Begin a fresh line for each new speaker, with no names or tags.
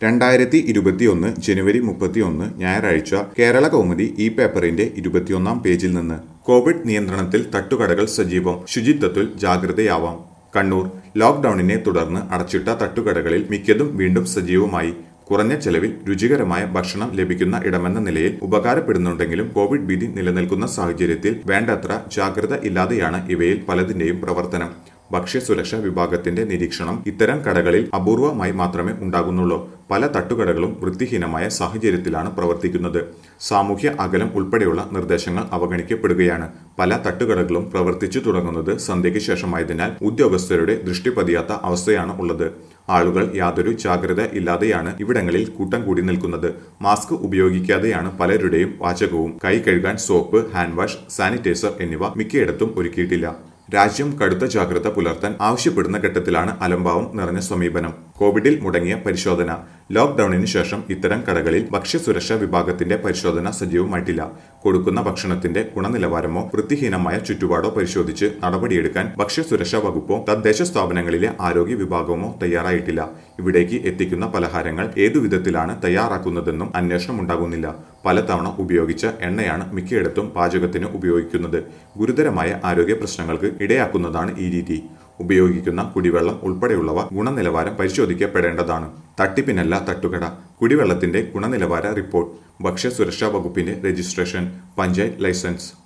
രണ്ടായിരത്തി ഇരുപത്തിയൊന്ന് ജനുവരി മുപ്പത്തിയൊന്ന് ഞായറാഴ്ച കേരള കൗമുദി ഈ പേപ്പറിന്റെ ഇരുപത്തിയൊന്നാം പേജിൽ നിന്ന് കോവിഡ് നിയന്ത്രണത്തിൽ തട്ടുകടകൾ സജീവം ശുചിത്വത്തിൽ ജാഗ്രതയാവാം കണ്ണൂർ ലോക്ഡൌണിനെ തുടർന്ന് അടച്ചിട്ട തട്ടുകടകളിൽ മിക്കതും വീണ്ടും സജീവമായി കുറഞ്ഞ ചെലവിൽ രുചികരമായ ഭക്ഷണം ലഭിക്കുന്ന ഇടമെന്ന നിലയിൽ ഉപകാരപ്പെടുന്നുണ്ടെങ്കിലും കോവിഡ് ഭീതി നിലനിൽക്കുന്ന സാഹചര്യത്തിൽ വേണ്ടത്ര ജാഗ്രത ഇല്ലാതെയാണ് ഇവയിൽ പലതിന്റെയും പ്രവർത്തനം ഭക്ഷ്യസുരക്ഷാ വിഭാഗത്തിന്റെ നിരീക്ഷണം ഇത്തരം കടകളിൽ അപൂർവമായി മാത്രമേ ഉണ്ടാകുന്നുള്ളൂ പല തട്ടുകടകളും വൃത്തിഹീനമായ സാഹചര്യത്തിലാണ് പ്രവർത്തിക്കുന്നത് സാമൂഹ്യ അകലം ഉൾപ്പെടെയുള്ള നിർദ്ദേശങ്ങൾ അവഗണിക്കപ്പെടുകയാണ് പല തട്ടുകടകളും പ്രവർത്തിച്ചു തുടങ്ങുന്നത് സന്ധ്യയ്ക്ക് ശേഷമായതിനാൽ ഉദ്യോഗസ്ഥരുടെ ദൃഷ്ടി പതിയാത്ത അവസ്ഥയാണ് ഉള്ളത് ആളുകൾ യാതൊരു ജാഗ്രത ഇല്ലാതെയാണ് ഇവിടങ്ങളിൽ കൂട്ടം കൂടി നിൽക്കുന്നത് മാസ്ക് ഉപയോഗിക്കാതെയാണ് പലരുടെയും വാചകവും കൈ കഴുകാൻ സോപ്പ് ഹാൻഡ് വാഷ് സാനിറ്റൈസർ എന്നിവ മിക്കയിടത്തും ഒരുക്കിയിട്ടില്ല രാജ്യം കടുത്ത ജാഗ്രത പുലർത്താൻ ആവശ്യപ്പെടുന്ന ഘട്ടത്തിലാണ് അലംഭാവം നിറഞ്ഞ സമീപനം കോവിഡിൽ മുടങ്ങിയ പരിശോധന ലോക്ഡൌണിന് ശേഷം ഇത്തരം കടകളിൽ ഭക്ഷ്യസുരക്ഷാ വിഭാഗത്തിന്റെ പരിശോധന സജീവമായിട്ടില്ല കൊടുക്കുന്ന ഭക്ഷണത്തിന്റെ ഗുണനിലവാരമോ വൃത്തിഹീനമായ ചുറ്റുപാടോ പരിശോധിച്ച് നടപടിയെടുക്കാൻ ഭക്ഷ്യസുരക്ഷാ വകുപ്പോ തദ്ദേശ സ്ഥാപനങ്ങളിലെ ആരോഗ്യ വിഭാഗമോ തയ്യാറായിട്ടില്ല ഇവിടേക്ക് എത്തിക്കുന്ന പലഹാരങ്ങൾ ഏതു വിധത്തിലാണ് തയ്യാറാക്കുന്നതെന്നും അന്വേഷണം ഉണ്ടാകുന്നില്ല പലതവണ ഉപയോഗിച്ച എണ്ണയാണ് മിക്കയിടത്തും പാചകത്തിന് ഉപയോഗിക്കുന്നത് ഗുരുതരമായ ആരോഗ്യ പ്രശ്നങ്ങൾക്ക് ഇടയാക്കുന്നതാണ് ഈ രീതി ഉപയോഗിക്കുന്ന കുടിവെള്ളം ഉൾപ്പെടെയുള്ളവ ഗുണനിലവാരം പരിശോധിക്കപ്പെടേണ്ടതാണ് തട്ടിപ്പിനല്ല തട്ടുകട കുടിവെള്ളത്തിന്റെ ഗുണനിലവാര റിപ്പോർട്ട് ഭക്ഷ്യസുരക്ഷാ വകുപ്പിന്റെ രജിസ്ട്രേഷൻ പഞ്ചായത്ത് ലൈസൻസ്